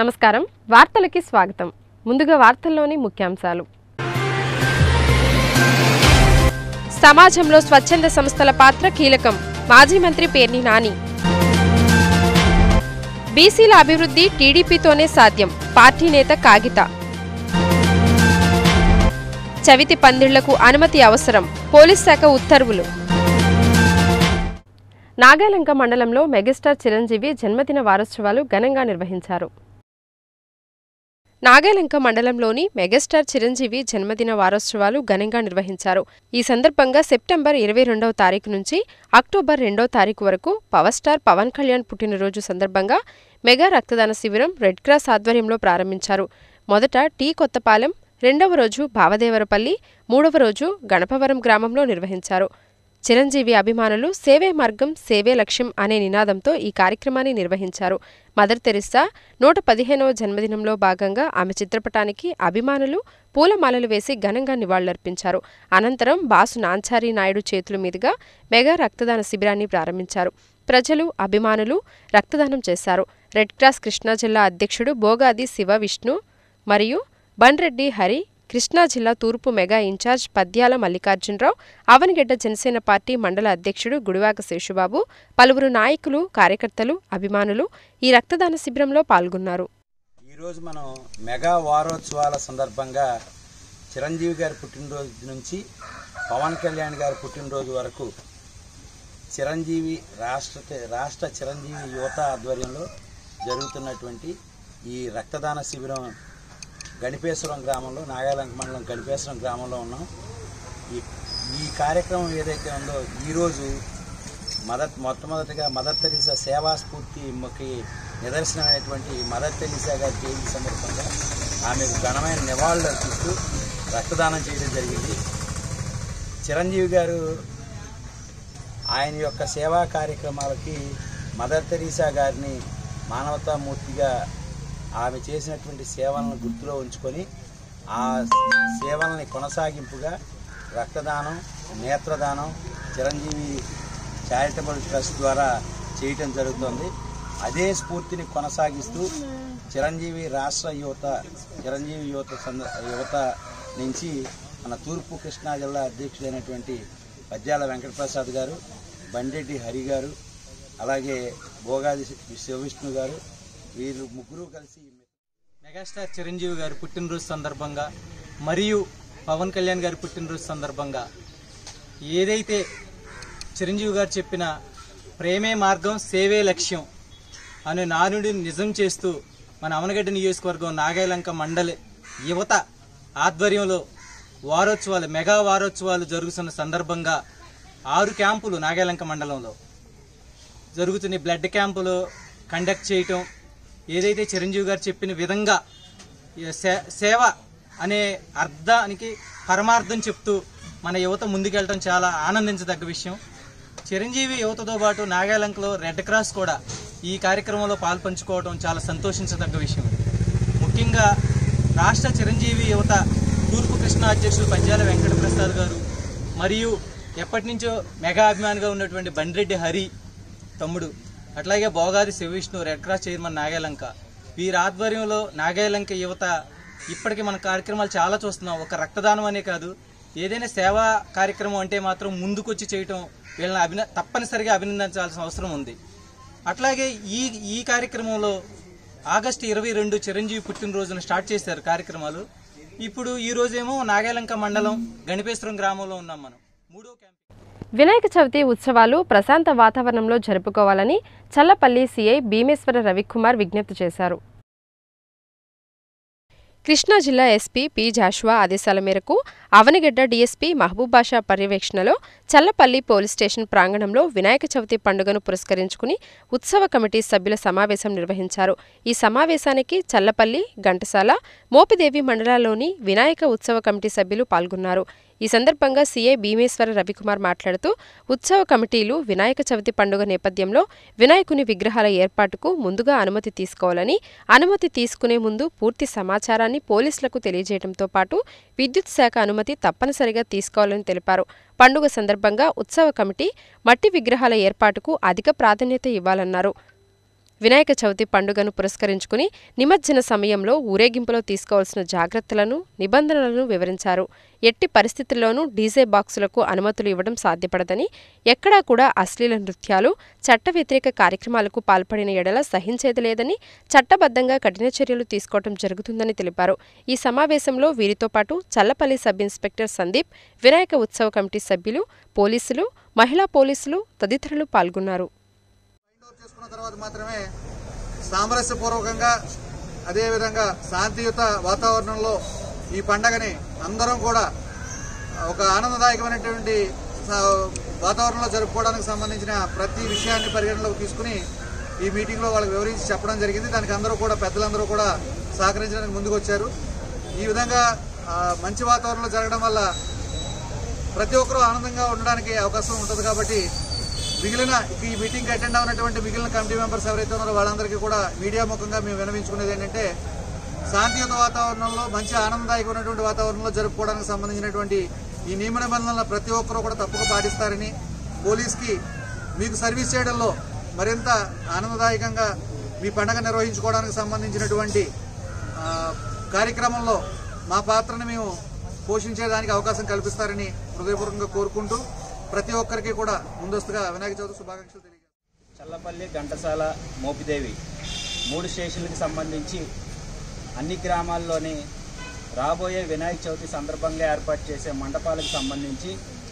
నమస్కారం వార్తలకి స్వాగతం ముందుగా వార్తల్లోని ముఖ్యాంశాలు సమాజంలో స్వచ్ఛంద సంస్థల పాత్ర కీలకం మాజీ మంత్రి పేర్ని నాని బీసీల అభివృద్ధి టీడీపీతోనే సాధ్యం పార్టీ నేత కాగిత చవితి పందిళ్లకు అనుమతి అవసరం పోలీస్ శాఖ ఉత్తర్వులు నాగాలంక మండలంలో మెగాస్టార్ చిరంజీవి జన్మదిన వారోత్సవాలు ఘనంగా నిర్వహించారు నాగాలంక మండలంలోని మెగాస్టార్ చిరంజీవి జన్మదిన వారోత్సవాలు ఘనంగా నిర్వహించారు ఈ సందర్భంగా సెప్టెంబర్ ఇరవై రెండవ తారీఖు నుంచి అక్టోబర్ రెండవ తారీఖు వరకు పవర్ స్టార్ పవన్ కళ్యాణ్ పుట్టినరోజు సందర్భంగా మెగా రక్తదాన శిబిరం రెడ్ క్రాస్ ఆధ్వర్యంలో ప్రారంభించారు మొదట టీ కొత్తపాలెం రెండవ రోజు భావదేవరపల్లి మూడవ రోజు గణపవరం గ్రామంలో నిర్వహించారు చిరంజీవి అభిమానులు సేవే మార్గం సేవే లక్ష్యం అనే నినాదంతో ఈ కార్యక్రమాన్ని నిర్వహించారు మదర్ తెరిస్సా నూట పదిహేనవ జన్మదినంలో భాగంగా ఆమె చిత్రపటానికి అభిమానులు పూలమాలలు వేసి ఘనంగా నివాళులర్పించారు అనంతరం బాసు నాంచారి నాయుడు చేతుల మీదుగా మెగా రక్తదాన శిబిరాన్ని ప్రారంభించారు ప్రజలు అభిమానులు రక్తదానం చేశారు రెడ్ క్రాస్ కృష్ణా జిల్లా అధ్యక్షుడు బోగాది శివ విష్ణు మరియు బండ్రెడ్డి హరి కృష్ణా జిల్లా తూర్పు మెగా ఇన్ఛార్జ్ పద్యాల మల్లికార్జునరావు అవనిగడ్డ జనసేన పార్టీ మండల అధ్యక్షుడు గుడివాక శేషుబాబు పలువురు నాయకులు కార్యకర్తలు అభిమానులు ఈ రక్తదాన శిబిరంలో పాల్గొన్నారు ఈరోజు మనం మెగా వారోత్సవాల సందర్భంగా చిరంజీవి గారి పుట్టినరోజు నుంచి పవన్ కళ్యాణ్ గారి పుట్టినరోజు వరకు చిరంజీవి రాష్ట్ర రాష్ట్ర చిరంజీవి యువత ఆధ్వర్యంలో జరుగుతున్నటువంటి ఈ రక్తదాన శిబిరం గణిపేశ్వరం గ్రామంలో నాగాలంక మండలం గణిపేశ్వరం గ్రామంలో ఉన్నాం ఈ ఈ కార్యక్రమం ఏదైతే ఉందో ఈరోజు మదర్ మొట్టమొదటిగా మదర్ తెరీసా సేవా స్ఫూర్తికి నిదర్శనమైనటువంటి మదర్ తెరీసా గారి జయంతి సందర్భంగా ఆమెకు ఘనమైన నివాళులు అర్పిస్తూ రక్తదానం చేయడం జరిగింది చిరంజీవి గారు ఆయన యొక్క సేవా కార్యక్రమాలకి మదర్ తెరీసా గారిని మానవతామూర్తిగా ఆమె చేసినటువంటి సేవలను గుర్తులో ఉంచుకొని ఆ సేవల్ని కొనసాగింపుగా రక్తదానం నేత్రదానం చిరంజీవి చారిటబుల్ ట్రస్ట్ ద్వారా చేయటం జరుగుతుంది అదే స్ఫూర్తిని కొనసాగిస్తూ చిరంజీవి రాష్ట్ర యువత చిరంజీవి యువత సంద యువత నుంచి మన తూర్పు కృష్ణా జిల్లా అధ్యక్షుడైనటువంటి పద్యాల వెంకటప్రసాద్ గారు బండెడ్డి హరి గారు అలాగే భోగాది శివవిష్ణు గారు వీరు ముగ్గురు కలిసి మెగాస్టార్ చిరంజీవి గారి పుట్టినరోజు సందర్భంగా మరియు పవన్ కళ్యాణ్ గారి పుట్టినరోజు సందర్భంగా ఏదైతే చిరంజీవి గారు చెప్పిన ప్రేమే మార్గం సేవే లక్ష్యం అనే నానుడిని నిజం చేస్తూ మన అవనగడ్డ నియోజకవర్గం నాగాయలంక మండలి యువత ఆధ్వర్యంలో వారోత్సవాలు మెగా వారోత్సవాలు జరుగుతున్న సందర్భంగా ఆరు క్యాంపులు నాగాయలంక మండలంలో జరుగుతున్న ఈ బ్లడ్ క్యాంపులు కండక్ట్ చేయటం ఏదైతే చిరంజీవి గారు చెప్పిన విధంగా ఈ సే- సేవ అనే అర్థానికి పరమార్థం చెప్తూ మన యువత ముందుకెళ్ళటం చాలా ఆనందించదగ్గ విషయం చిరంజీవి యువతతో పాటు నాగాలంకలో రెడ్ క్రాస్ కూడా ఈ కార్యక్రమంలో పాల్పంచుకోవడం చాలా సంతోషించదగ్గ విషయం ముఖ్యంగా రాష్ట్ర చిరంజీవి యువత తూర్పు కృష్ణా అధ్యక్షులు పంజాల వెంకట ప్రసాద్ గారు మరియు ఎప్పటి నుంచో మెగా అభిమానిగా ఉన్నటువంటి బండిరెడ్డి హరి తమ్ముడు అట్లాగే Bogadi Shivavishnu red cross chairman Nagalanka వీరి ఆధ్వర్యంలో నాగాలంక యువత ఇప్పటికీ మన కార్యక్రమాలు చాలా చూస్తున్నాం ఒక రక్తదానం అనే కాదు ఏదైనా సేవా కార్యక్రమం అంటే మాత్రం ముందుకొచ్చి చేయటం వీళ్ళని అభిన తప్పనిసరిగా అభినందించాల్సిన అవసరం ఉంది అట్లాగే ఈ ఈ కార్యక్రమంలో ఆగస్టు ఇరవై రెండు చిరంజీవి పుట్టినరోజున స్టార్ట్ చేశారు కార్యక్రమాలు ఇప్పుడు ఈ రోజేమో నాగాలంక మండలం గణపేశ్వరం గ్రామంలో ఉన్నాం మనం మూడో క్యాంప్ వినాయక చవితి ఉత్సవాలు ప్రశాంత వాతావరణంలో జరుపుకోవాలని చల్లపల్లి సీఐ భీమేశ్వర రవికుమార్ విజ్ఞప్తి చేశారు కృష్ణా జిల్లా ఎస్పీ పి జాషువా ఆదేశాల మేరకు అవనిగడ్డ డీఎస్పీ మహబూబ్ బాషా పర్యవేక్షణలో చల్లపల్లి పోలీస్ స్టేషన్ ప్రాంగణంలో వినాయక చవితి పండుగను పురస్కరించుకుని ఉత్సవ కమిటీ సభ్యుల సమావేశం నిర్వహించారు ఈ సమావేశానికి చల్లపల్లి ఘంటసాల మోపిదేవి మండలాల్లోని వినాయక ఉత్సవ కమిటీ సభ్యులు పాల్గొన్నారు ఈ సందర్భంగా సీఐ భీమేశ్వర రవికుమార్ మాట్లాడుతూ ఉత్సవ కమిటీలు వినాయక చవితి పండుగ నేపథ్యంలో వినాయకుని విగ్రహాల ఏర్పాటుకు ముందుగా అనుమతి తీసుకోవాలని అనుమతి తీసుకునే ముందు పూర్తి సమాచారాన్ని పోలీసులకు తెలియజేయడంతో పాటు విద్యుత్ శాఖ అనుమతి తప్పనిసరిగా తీసుకోవాలని తెలిపారు పండుగ సందర్భంగా ఉత్సవ కమిటీ మట్టి విగ్రహాల ఏర్పాటుకు అధిక ప్రాధాన్యత ఇవ్వాలన్నారు వినాయక చవితి పండుగను పురస్కరించుకుని నిమజ్జన సమయంలో ఊరేగింపులో తీసుకోవాల్సిన జాగ్రత్తలను నిబంధనలను వివరించారు ఎట్టి పరిస్థితుల్లోనూ డీజే బాక్సులకు అనుమతులు ఇవ్వడం సాధ్యపడదని ఎక్కడా కూడా అశ్లీల నృత్యాలు చట్ట వ్యతిరేక కార్యక్రమాలకు పాల్పడిన ఎడల సహించేది లేదని చట్టబద్ధంగా కఠిన చర్యలు తీసుకోవడం జరుగుతుందని తెలిపారు ఈ సమావేశంలో వీరితో పాటు చల్లపల్లి సబ్ ఇన్స్పెక్టర్ సందీప్ వినాయక ఉత్సవ కమిటీ సభ్యులు పోలీసులు మహిళా పోలీసులు తదితరులు పాల్గొన్నారు ఫైండ్ అవుట్ చేసుకున్న తర్వాత మాత్రమే సామరస్యపూర్వకంగా అదేవిధంగా శాంతియుత వాతావరణంలో ఈ పండగని అందరం కూడా ఒక ఆనందదాయకమైనటువంటి స- వాతావరణంలో జరుపుకోవడానికి సంబంధించిన ప్రతి విషయాన్ని పరిగణలోకి తీసుకుని ఈ మీటింగ్లో వాళ్ళకి వివరించి చెప్పడం జరిగింది దానికి అందరూ కూడా పెద్దలందరూ కూడా సహకరించడానికి ముందుకు వచ్చారు ఈ విధంగా ఆ, మంచి వాతావరణంలో జరగడం వల్ల ప్రతి ఒక్కరూ ఆనందంగా ఉండడానికి అవకాశం ఉంటుంది కాబట్టి మిగిలిన ఈ మీటింగ్కి అటెండ్ అవునటువంటి మిగిలిన కమిటీ మెంబర్స్ ఎవరైతే ఉన్నారో వాళ్ళందరికీ కూడా మీడియా ముఖంగా మేము వినవించుకునేది ఏంటంటే శాంతియుత వాతావరణంలో మంచి ఆనందదాయకమైనటువంటి వాతావరణంలో జరుపుకోవడానికి సంబంధించినటువంటి ఈ నియమ నిబంధనలను ప్రతి ఒక్కరూ కూడా తప్పక పాటిస్తారని పోలీస్కి మీకు సర్వీస్ చేయడంలో మరింత ఆనందదాయకంగా మీ పండగ నిర్వహించుకోవడానికి సంబంధించినటువంటి ఆ, కార్యక్రమంలో మా పాత్రను మేము పోషించేదానికి అవకాశం కల్పిస్తారని హృదయపూర్వకంగా కోరుకుంటూ ప్రతి ఒక్కరికి కూడా ముందస్తుగా వినాయక చవితి శుభాకాంక్షలు తెలియజేస్తాను చల్లపల్లి ఘంటసాల మోపిదేవి మూడు స్టేషన్లకు సంబంధించి అన్ని గ్రామాల్లోని రాబోయే వినాయక చవితి సందర్భంగా ఏర్పాటు చేసే మండపాలకు సంబంధించి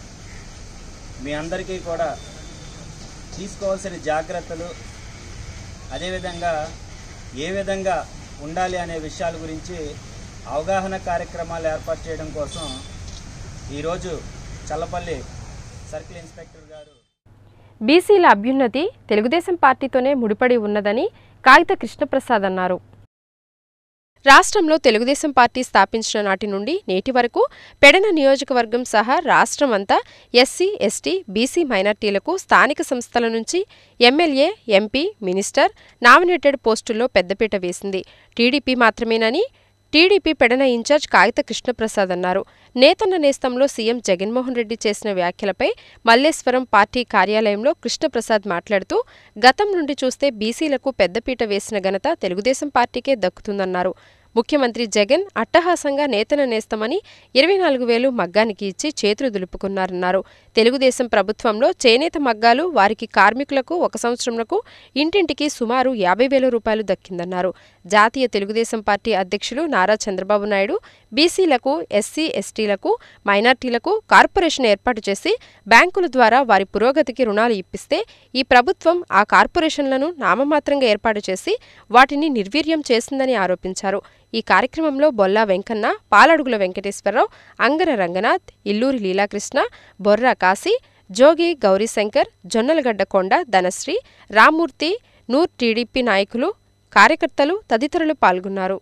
మీ అందరికీ కూడా తీసుకోవాల్సిన జాగ్రత్తలు అదేవిధంగా ఏ విధంగా ఉండాలి అనే విషయాల గురించి అవగాహన కార్యక్రమాలు ఏర్పాటు చేయడం కోసం ఈరోజు చల్లపల్లి సర్కిల్ ఇన్స్పెక్టర్ గారు బీసీల అభ్యున్నతి తెలుగుదేశం పార్టీతోనే ముడిపడి ఉన్నదని కాగిత కృష్ణప్రసాద్ అన్నారు రాష్ట్రంలో తెలుగుదేశం పార్టీ స్థాపించిన నాటి నుండి నేటి వరకు పెడన నియోజకవర్గం సహా రాష్ట్రం అంతా ఎస్సీ ఎస్టీ బీసీ మైనార్టీలకు స్థానిక సంస్థల నుంచి ఎమ్మెల్యే ఎంపీ మినిస్టర్ నామినేటెడ్ పోస్టుల్లో పెద్దపీట వేసింది టీడీపీ మాత్రమేనని టీడీపీ పెడన ఇన్ఛార్జ్ కాగిత కృష్ణప్రసాద్ అన్నారు నేతన్న నేస్తంలో సీఎం జగన్మోహన్ రెడ్డి చేసిన వ్యాఖ్యలపై మల్లేశ్వరం పార్టీ కార్యాలయంలో కృష్ణప్రసాద్ మాట్లాడుతూ గతం నుండి చూస్తే బీసీలకు పెద్దపీట వేసిన ఘనత తెలుగుదేశం పార్టీకే దక్కుతుందన్నారు ముఖ్యమంత్రి జగన్ అట్టహాసంగా నేతన నేస్తమని ఇరవై నాలుగు వేలు మగ్గానికి ఇచ్చి చేతులు దులుపుకున్నారన్నారు తెలుగుదేశం ప్రభుత్వంలో చేనేత మగ్గాలు వారికి కార్మికులకు ఒక సంవత్సరంలో ఇంటింటికి సుమారు యాభై వేల రూపాయలు దక్కిందన్నారు జాతీయ తెలుగుదేశం పార్టీ అధ్యక్షులు నారా చంద్రబాబు నాయుడు బీసీలకు ఎస్సీ ఎస్టీలకు మైనార్టీలకు కార్పొరేషన్ ఏర్పాటు చేసి బ్యాంకుల ద్వారా వారి పురోగతికి రుణాలు ఇప్పిస్తే ఈ ప్రభుత్వం ఆ కార్పొరేషన్లను నామమాత్రంగా ఏర్పాటు చేసి వాటిని నిర్వీర్యం చేసిందని ఆరోపించారు ఈ కార్యక్రమంలో బొల్లా వెంకన్న పాలడుగుల వెంకటేశ్వరరావు అంగర రంగనాథ్ ఇల్లూరి లీలాకృష్ణ బొర్రా కాశీ జోగి గౌరీశంకర్ జొన్నలగడ్డ కొండ ధనశ్రీ రామ్మూర్తి నూర్ టీడీపీ నాయకులు కార్యకర్తలు తదితరులు పాల్గొన్నారు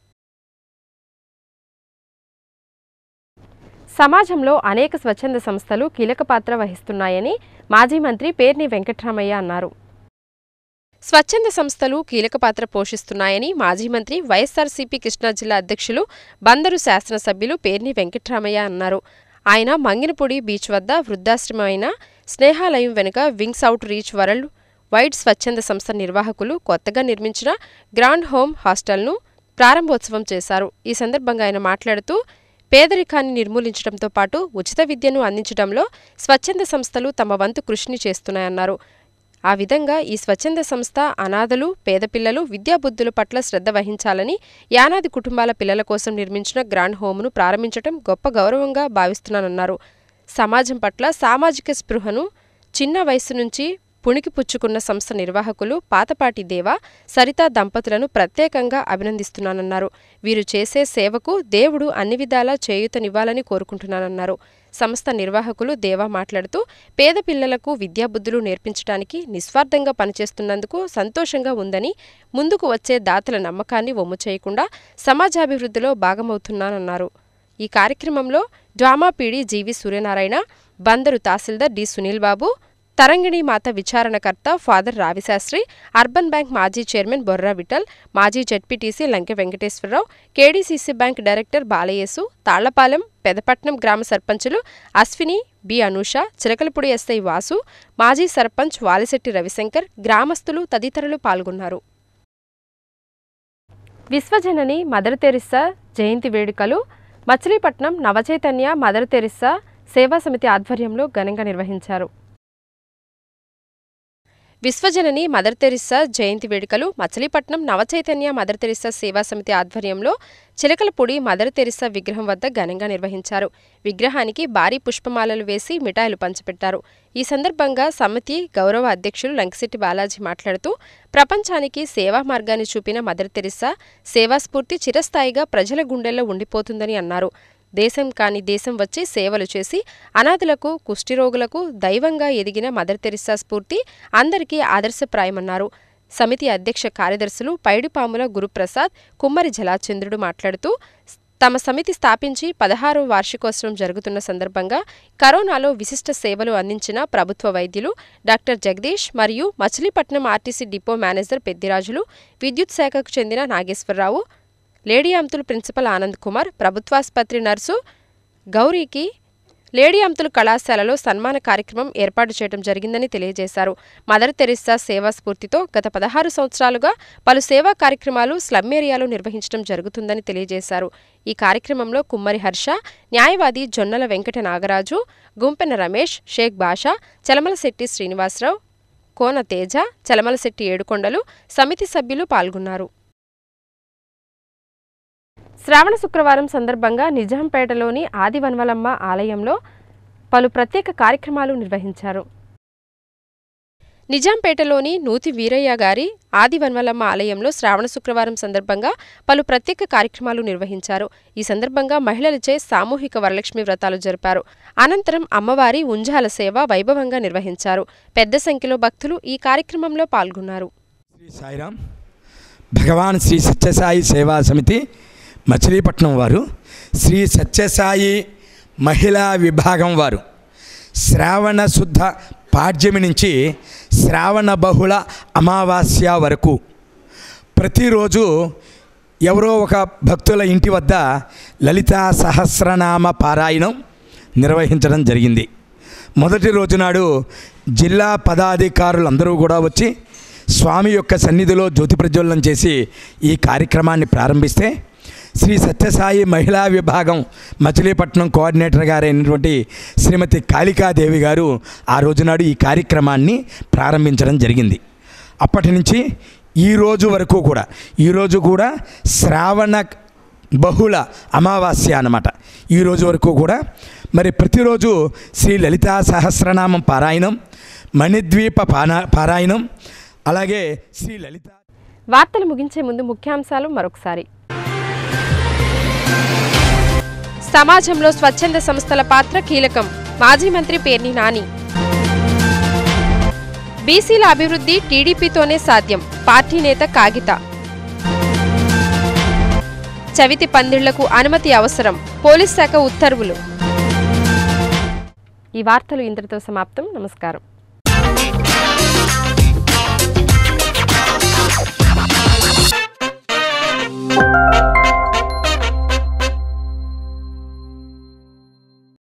సమాజంలో అనేక స్వచ్ఛంద సంస్థలు కీలక పాత్ర వహిస్తున్నాయని మాజీ మంత్రి పేర్ని వెంకట్రామయ్య అన్నారు స్వచ్ఛంద సంస్థలు కీలక పాత్ర పోషిస్తున్నాయని మాజీ మంత్రి వైఎస్సార్సీపీ కృష్ణా జిల్లా అధ్యక్షులు బందరు శాసనసభ్యులు పేర్ని వెంకట్రామయ్య అన్నారు ఆయన మంగినపూడి బీచ్ వద్ద వృద్ధాశ్రమమైన స్నేహాలయం వెనుక wings outreach worldwide స్వచ్ఛంద సంస్థ నిర్వాహకులు కొత్తగా నిర్మించిన గ్రాండ్ హోమ్ హాస్టల్ను ప్రారంభోత్సవం చేశారు ఈ సందర్భంగా ఆయన మాట్లాడుతూ పేదరికాన్ని నిర్మూలించడంతో పాటు ఉచిత విద్యను అందించడంలో స్వచ్ఛంద సంస్థలు తమ వంతు కృషిని చేస్తున్నాయన్నారు ఆ విధంగా ఈ స్వచ్ఛంద సంస్థ అనాథలు పేద పిల్లలు విద్యాబుద్ధుల పట్ల శ్రద్ధ వహించాలని యానాది కుటుంబాల పిల్లల కోసం నిర్మించిన గ్రాండ్ హోమ్ను ప్రారంభించడం గొప్ప గౌరవంగా భావిస్తున్నానన్నారు సమాజం పట్ల సామాజిక స్పృహను చిన్న వయసు నుంచి పుణికిపుచ్చుకున్న సంస్థ నిర్వాహకులు పాతపాటి దేవ సరితా దంపతులను ప్రత్యేకంగా అభినందిస్తున్నానన్నారు వీరు చేసే సేవకు దేవుడు అన్ని విధాలా చేయూతనివ్వాలని కోరుకుంటున్నానన్నారు సంస్థ నిర్వాహకులు దేవా మాట్లాడుతూ పేద పిల్లలకు విద్యాబుద్ధులు నేర్పించడానికి నిస్వార్థంగా పనిచేస్తున్నందుకు సంతోషంగా ఉందని ముందుకు వచ్చే దాతల నమ్మకాన్ని వమ్ము చేయకుండా సమాజాభివృద్ధిలో భాగమవుతున్నానన్నారు ఈ కార్యక్రమంలో drama PD GV Suryanarayana Bandar తహసీల్దార్ డి సునీల్ బాబు తరంగిణి మాత విచారణకర్త ఫాదర్ రావిశాస్త్రి అర్బన్ బ్యాంక్ మాజీ చైర్మన్ బొర్రా విఠల్ మాజీ ZPTC Lanke Venkateswararao KDCC bank director Balayesu Tallapalem Pedapatnam గ్రామ సర్పంచులు అశ్విని బి అనూష చిలకలపూడి ఎస్ఐ వాసు మాజీ సర్పంచ్ వాలిశెట్టి రవిశంకర్ గ్రామస్తులు తదితరులు పాల్గొన్నారు విశ్వజనని మదర్ తెరిస్సా జయంతి వేడుకలు మచిలీపట్నం నవచైతన్య మదర్ తెరిస్సా సేవా సమితి ఆధ్వర్యంలో ఘనంగా నిర్వహించారు విశ్వజనని మదర్ తెరిస్సా జయంతి వేడుకలు మచిలీపట్నం నవచైతన్య మదర్ తెరిస్సా సేవా సమితి ఆధ్వర్యంలో చిలకలపూడి మదర్ తెరిస్సా విగ్రహం వద్ద ఘనంగా నిర్వహించారు విగ్రహానికి భారీ పుష్పమాలలు వేసి మిఠాయిలు పంచిపెట్టారు ఈ సందర్భంగా సమితి గౌరవ అధ్యక్షులు లంకిశెట్టి బాలాజీ మాట్లాడుతూ ప్రపంచానికి సేవా మార్గాన్ని చూపిన మదర్ తెరిస్సా సేవాస్ఫూర్తి చిరస్థాయిగా ప్రజల గుండెల్లో ఉండిపోతుందని అన్నారు దేశం కాని దేశం వచ్చి సేవలు చేసి అనాథులకు కుష్ఠిరోగులకు దైవంగా ఎదిగిన మదర్ తెరిస్సా స్ఫూర్తి అందరికీ ఆదర్శప్రాయమన్నారు సమితి అధ్యక్ష కార్యదర్శులు పైడిపాముల గురుప్రసాద్ కుమ్మరి జలాచంద్రుడు మాట్లాడుతూ తమ సమితి స్థాపించి పదహారవ వార్షికోత్సవం జరుగుతున్న సందర్భంగా కరోనాలో విశిష్ట సేవలు అందించిన ప్రభుత్వ వైద్యులు డాక్టర్ జగదీష్ మరియు Machilipatnam RTC depot manager Peddirajulu విద్యుత్ శాఖకు చెందిన నాగేశ్వరరావు లేడీ అమ్తులు ప్రిన్సిపల్ ఆనంద్ కుమార్ ప్రభుత్వాసుపత్రి నర్సు గౌరీకి లేడీ అమ్తులు కళాశాలలో సన్మాన కార్యక్రమం ఏర్పాటు చేయడం జరిగిందని తెలియజేశారు మదర్ తెరిస్సా సేవా స్ఫూర్తితో గత పదహారు సంవత్సరాలుగా పలు సేవా కార్యక్రమాలు స్లమ్ ఏరియాలో నిర్వహించడం జరుగుతుందని తెలియజేశారు ఈ కార్యక్రమంలో కుమ్మరి హర్ష న్యాయవాది జొన్నల వెంకట నాగరాజు గుంపెన రమేష్ షేక్ బాషా చలమలశెట్టి శ్రీనివాసరావు కోన తేజ చలమలశెట్టి ఏడుకొండలు సమితి సభ్యులు పాల్గొన్నారు శ్రావణ శుక్రవారం సందర్భంగా నిజాంపేటలోని ఆదివన్వలమ్మ ఆలయంలో పలు ప్రత్యేక కార్యక్రమాలు నిర్వహించారు నిజాంపేటలోని నూతి వీరయ్య గారి ఆదివన్వలమ్మ ఆలయంలో శ్రావణ శుక్రవారం సందర్భంగా పలు ప్రత్యేక కార్యక్రమాలు నిర్వహించారు ఈ సందర్భంగా మహిళలచే సామూహిక వరలక్ష్మి వ్రతాలు జరిపారు అనంతరం అమ్మవారి ఉంజాల సేవ వైభవంగా నిర్వహించారు పెద్ద సంఖ్యలో భక్తులు ఈ కార్యక్రమంలో పాల్గొన్నారు శ్రీ సాయిరామ్ భగవాన్ శ్రీ సత్యసాయి సేవా సమితి మచిలీపట్నం వారు శ్రీ సత్యసాయి మహిళా విభాగం వారు శ్రావణ శుద్ధ పాడ్యమి నుంచి శ్రావణ బహుళ అమావాస్య వరకు ప్రతిరోజు ఎవరో ఒక భక్తుల ఇంటి వద్ద లలితా సహస్రనామ పారాయణం నిర్వహించడం జరిగింది మొదటి రోజు నాడు జిల్లా పదాధికారులందరూ కూడా వచ్చి స్వామి యొక్క సన్నిధిలో జ్యోతి ప్రజ్వలనం చేసి ఈ కార్యక్రమాన్ని ప్రారంభిస్తే శ్రీ సత్యసాయి మహిళా విభాగం మచిలీపట్నం కోఆర్డినేటర్ గారైనటువంటి శ్రీమతి కాళికాదేవి గారు ఆ రోజునాడు ఈ కార్యక్రమాన్ని ప్రారంభించడం జరిగింది అప్పటి నుంచి ఈ రోజు వరకు కూడా ఈరోజు కూడా శ్రావణ బహుళ అమావాస్య అన్నమాట ఈ రోజు వరకు కూడా మరి ప్రతిరోజు శ్రీ లలితా సహస్రనామం పారాయణం మణిద్వీప పానా పారాయణం అలాగే శ్రీ లలిత వార్తలు ముగించే ముందు ముఖ్యాంశాలు మరొకసారి సమాజంలో స్వచ్ఛంద సంస్థల పాత్ర కీలకం మాజీ మంత్రి పేర్ని నాని బీసీల అభివృద్ధి టీడీపీతోనే సాధ్యం పార్టీ నేత కాగిత చవితి పందిళ్లకు అనుమతి అవసరం పోలీస్ శాఖ ఉత్తర్వులు ఈ వార్తలు ఇంతటితో సమాప్తం నమస్కారం Thank you.